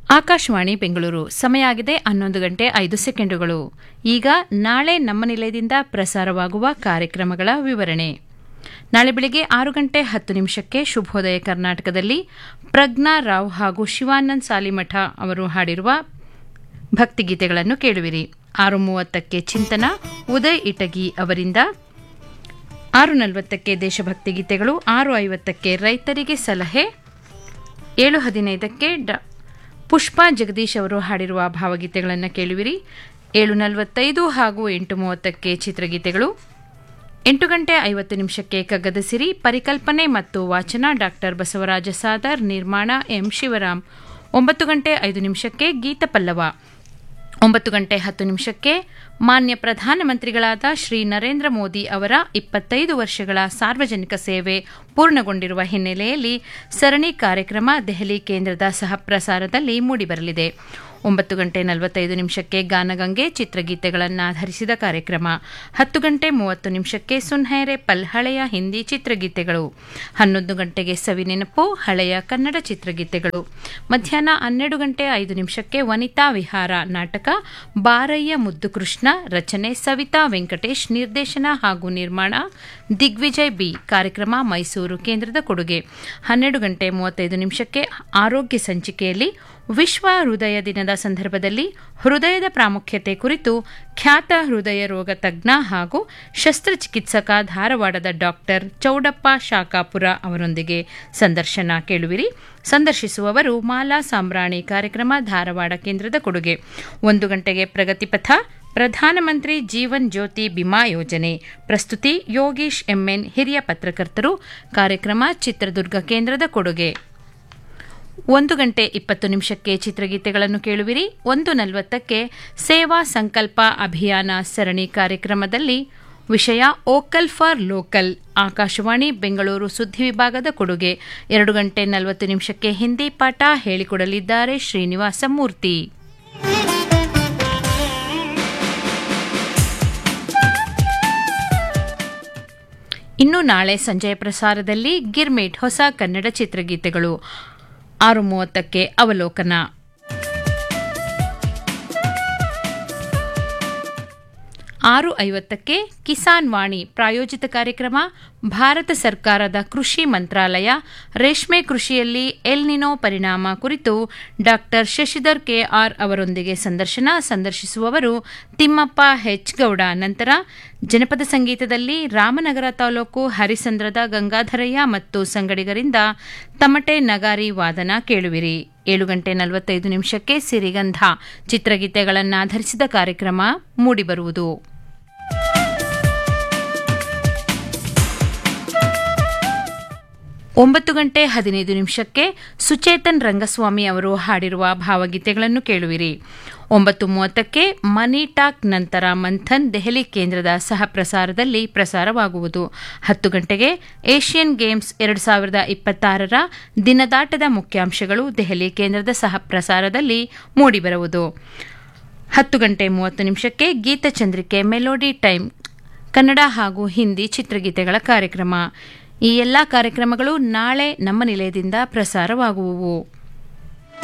ಆಕಾಶವಾಣಿ ಬೆಂಗಳೂರು ಸಮಯ ಆಗಿದೆ ಹನ್ನೊಂದು ಗಂಟೆ ಐದು ಸೆಕೆಂಡುಗಳು ಈಗ ನಾಳೆ ನಮ್ಮ ನಿಲಯದಿಂದ ಪ್ರಸಾರವಾಗುವ ಕಾರ್ಯಕ್ರಮಗಳ ವಿವರಣೆ ನಾಳೆ ಬೆಳಿಗ್ಗೆ ಆರು ಗಂಟೆ ಹತ್ತು ನಿಮಿಷಕ್ಕೆ ಶುಭೋದಯ ಕರ್ನಾಟಕದಲ್ಲಿ ಪ್ರಜ್ಞಾ ರಾವ್ ಹಾಗೂ ಶಿವಾನಂದ್ ಸಾಲಿಮಠ ಅವರು ಹಾಡಿರುವ ಭಕ್ತಿಗೀತೆಗಳನ್ನು ಕೇಳುವಿರಿ ಆರು ಮೂವತ್ತಕ್ಕೆ ಚಿಂತನ ಉದಯ್ ಇಟಗಿ ಅವರಿಂದ ಆರು ನಲವತ್ತಕ್ಕೆ ದೇಶಭಕ್ತಿ ಗೀತೆಗಳು ಆರು ಐವತ್ತಕ್ಕೆ ರೈತರಿಗೆ ಸಲಹೆ ಏಳು ಹದಿನೈದಕ್ಕೆ ಡ ಪುಷ್ಪಾ ಜಗದೀಶ್ ಅವರು ಹಾಡಿರುವ ಭಾವಗೀತೆಗಳನ್ನು ಕೇಳುವಿರಿ ಏಳು ನಲವತ್ತೈದು ಹಾಗೂ ಎಂಟು ಮೂವತ್ತಕ್ಕೆ ಚಿತ್ರಗೀತೆಗಳು ಎಂಟು ಗಂಟೆ ಐವತ್ತು ನಿಮಿಷಕ್ಕೆ ಕಗ್ಗದ ಸಿರಿ ಪರಿಕಲ್ಪನೆ ಮತ್ತು ವಾಚನ ಡಾಕ್ಟರ್ ಬಸವರಾಜ ಸಾದರ್ ನಿರ್ಮಾಣ ಎಂ ಶಿವರಾಮ್ ಒಂಬತ್ತು ಗಂಟೆ ಐದು ನಿಮಿಷಕ್ಕೆ ಗೀತ ಪಲ್ಲವ ಒಂಬತ್ತು ಗಂಟೆ ಹತ್ತು ನಿಮಿಷಕ್ಕೆ ಮಾನ್ಯ ಪ್ರಧಾನಮಂತ್ರಿಗಳಾದ ಶ್ರೀ ನರೇಂದ್ರ ಮೋದಿ ಅವರ ಇಪ್ಪತ್ತೈದು ವರ್ಷಗಳ ಸಾರ್ವಜನಿಕ ಸೇವೆ ಪೂರ್ಣಗೊಂಡಿರುವ ಹಿನ್ನೆಲೆಯಲ್ಲಿ ಸರಣಿ ಕಾರ್ಯಕ್ರಮ ದೆಹಲಿ ಕೇಂದ್ರದ ಸಹಪ್ರಸಾರದಲ್ಲಿ ಮೂಡಿಬರಲಿದೆ ಒಂಬತ್ತು ಗಂಟೆ ನಲವತ್ತೈದು ನಿಮಿಷಕ್ಕೆ ಗಾನಗಂಗೆ ಚಿತ್ರಗೀತೆಗಳನ್ನಾಧರಿಸಿದ ಕಾರ್ಯಕ್ರಮ ಹತ್ತು ಗಂಟೆ ಮೂವತ್ತು ನಿಮಿಷಕ್ಕೆ ಸುನ್ಹೇರೆ ಪಲ್ ಹಳೆಯ ಹಿಂದಿ ಚಿತ್ರಗೀತೆಗಳು ಹನ್ನೊಂದು ಗಂಟೆಗೆ ಸವಿನೆನಪು ಹಳೆಯ ಕನ್ನಡ ಚಿತ್ರಗೀತೆಗಳು ಮಧ್ಯಾಹ್ನ ಹನ್ನೆರಡು ಗಂಟೆ ಐದು ನಿಮಿಷಕ್ಕೆ ವನಿತಾ ವಿಹಾರ ನಾಟಕ ಬಾರಯ್ಯ ಮುದ್ದು ಕೃಷ್ಣ ರಚನೆ ಸವಿತಾ ವೆಂಕಟೇಶ್ ನಿರ್ದೇಶನ ಹಾಗೂ ನಿರ್ಮಾಣ ದಿಗ್ವಿಜಯ್ ಬಿ ಕಾರ್ಯಕ್ರಮ ಮೈಸೂರು ಕೇಂದ್ರದ ಕೊಡುಗೆ ಹನ್ನೆರಡು ಗಂಟೆ ಮೂವತ್ತೈದು ನಿಮಿಷಕ್ಕೆ ಆರೋಗ್ಯ ಸಂಚಿಕೆಯಲ್ಲಿ ವಿಶ್ವ ಹೃದಯ ದಿನದ ಸಂದರ್ಭದಲ್ಲಿ ಹೃದಯದ ಪ್ರಾಮುಖ್ಯತೆ ಕುರಿತು ಖ್ಯಾತ ಹೃದಯ ರೋಗ ತಜ್ಞ ಹಾಗೂ ಶಸ್ತ್ರಚಿಕಿತ್ಸಕ ಧಾರವಾಡದ ಡಾಕ್ಟರ್ ಚೌಡಪ್ಪ ಶಾಕಾಪುರ ಅವರೊಂದಿಗೆ ಸಂದರ್ಶನ ಕೇಳುವಿರಿ ಸಂದರ್ಶಿಸುವವರು ಮಾಲಾ ಸಾಂಬ್ರಾಣಿ ಕಾರ್ಯಕ್ರಮ ಧಾರವಾಡ ಕೇಂದ್ರದ ಕೊಡುಗೆ ಒಂದು ಗಂಟೆಗೆ ಪ್ರಗತಿಪಥ ಪ್ರಧಾನಮಂತ್ರಿ ಜೀವನ್ ಜ್ಯೋತಿ ಬಿಮಾ ಯೋಜನೆ ಪ್ರಸ್ತುತಿ ಯೋಗೀಶ್ ಎಂಎನ್ ಹಿರಿಯ ಪತ್ರಕರ್ತರು ಕಾರ್ಯಕ್ರಮ ಚಿತ್ರದುರ್ಗ ಕೇಂದ್ರದ ಕೊಡುಗೆ ಒಂದು ಗಂಟೆ ಇಪ್ಪತ್ತು ನಿಮಿಷಕ್ಕೆ ಚಿತ್ರಗೀತೆಗಳನ್ನು ಕೇಳುವಿರಿ ಒಂದು ನಲವತ್ತಕ್ಕೆ ಸೇವಾ ಸಂಕಲ್ಪ ಅಭಿಯಾನ ಸರಣಿ ಕಾರ್ಯಕ್ರಮದಲ್ಲಿ ವಿಷಯ vocal for local Akashvani Bengaluru ಸುದ್ದಿ ವಿಭಾಗದ ಕೊಡುಗೆ ಎರಡು ಗಂಟೆ ನಲವತ್ತು ನಿಮಿಷಕ್ಕೆ ಹಿಂದಿ ಪಾಠ ಹೇಳಿಕೊಡಲಿದ್ದಾರೆ ಶ್ರೀನಿವಾಸ ಮೂರ್ತಿ ಇನ್ನು ನಾಳೆ ಸಂಜೆಯ ಪ್ರಸಾರದಲ್ಲಿ ಗಿರ್ಮಿಟ್ ಹೊಸ ಕನ್ನಡ ಚಿತ್ರಗೀತೆಗಳು ಆರು ಮೂವತ್ತಕ್ಕೆ ಅವಲೋಕನ ಆರು ಐವತ್ತಕ್ಕೆ ಕಿಸಾನ್ ವಾಣಿ ಪ್ರಾಯೋಜಿತ ಕಾರ್ಯಕ್ರಮ ಭಾರತ ಸರ್ಕಾರದ ಕೃಷಿ ಮಂತ್ರಾಲಯ ರೇಷ್ಮೆ ಕೃಷಿಯಲ್ಲಿ ಎಲ್ನಿನೋ ಪರಿಣಾಮ ಕುರಿತು ಡಾಕ್ಟರ್ ಶಶಿಧರ್ ಕೆಆರ್ ಅವರೊಂದಿಗೆ ಸಂದರ್ಶನ ಸಂದರ್ಶಿಸುವವರು ತಿಮ್ಮಪ್ಪ ಹೆಚ್ ಗೌಡ ನಂತರ ಜನಪದ ಸಂಗೀತದಲ್ಲಿ ರಾಮನಗರ ತಾಲೂಕು ಹರಿಸಂದ್ರದ ಗಂಗಾಧರಯ್ಯ ಮತ್ತು ಸಂಗಡಿಗರಿಂದ ತಮಟೆ ನಗಾರಿ ವಾದನ ಕೇಳುವಿರಿ ಏಳು ಗಂಟೆ ನಲವತ್ತೈದು ನಿಮಿಷಕ್ಕೆ ಸಿರಿಗಂಧ ಚಿತ್ರಗೀತೆಗಳನ್ನಾಧರಿಸಿದ ಕಾರ್ಯಕ್ರಮ ಮೂಡಿಬರುವುದು ಒಂಬತ್ತು ಗಂಟೆ ಹದಿನೈದು ನಿಮಿಷಕ್ಕೆ ಸುಚೇತನ್ ರಂಗಸ್ವಾಮಿ ಅವರು ಹಾಡಿರುವ ಭಾವಗೀತೆಗಳನ್ನು ಕೇಳುವಿರಿ ಒಂಬತ್ತು ಮೂವತ್ತಕ್ಕೆ ಮನಿ ಟಾಕ್ ನಂತರ ಮಂಥನ್ ದೆಹಲಿ ಕೇಂದ್ರದ ಸಹ ಪ್ರಸಾರದಲ್ಲಿ ಪ್ರಸಾರವಾಗುವುದು ಹತ್ತು ಗಂಟೆಗೆ ಏಷ್ಯನ್ ಗೇಮ್ಸ್ ಎರಡು ಸಾವಿರದ ಇಪ್ಪತ್ತಾರರ ದಿನದಾಟದ ಮುಖ್ಯಾಂಶಗಳು ದೆಹಲಿ ಕೇಂದ್ರದ ಸಹ ಪ್ರಸಾರದಲ್ಲಿ ಮೂಡಿಬರುವುದು ಹತ್ತು ಗಂಟೆ ಮೂವತ್ತು ನಿಮಿಷಕ್ಕೆ ಗೀತಚಂದ್ರಿಕೆ ಮೆಲೋಡಿ ಟೈಮ್ ಕನ್ನಡ ಹಾಗೂ ಹಿಂದಿ ಚಿತ್ರಗೀತೆಗಳ ಕಾರ್ಯಕ್ರಮ ಈ ಎಲ್ಲ ಕಾರ್ಯಕ್ರಮಗಳು ನಾಳೆ ನಮ್ಮ ನಿಲಯದಿಂದ ಪ್ರಸಾರವಾಗುವುವು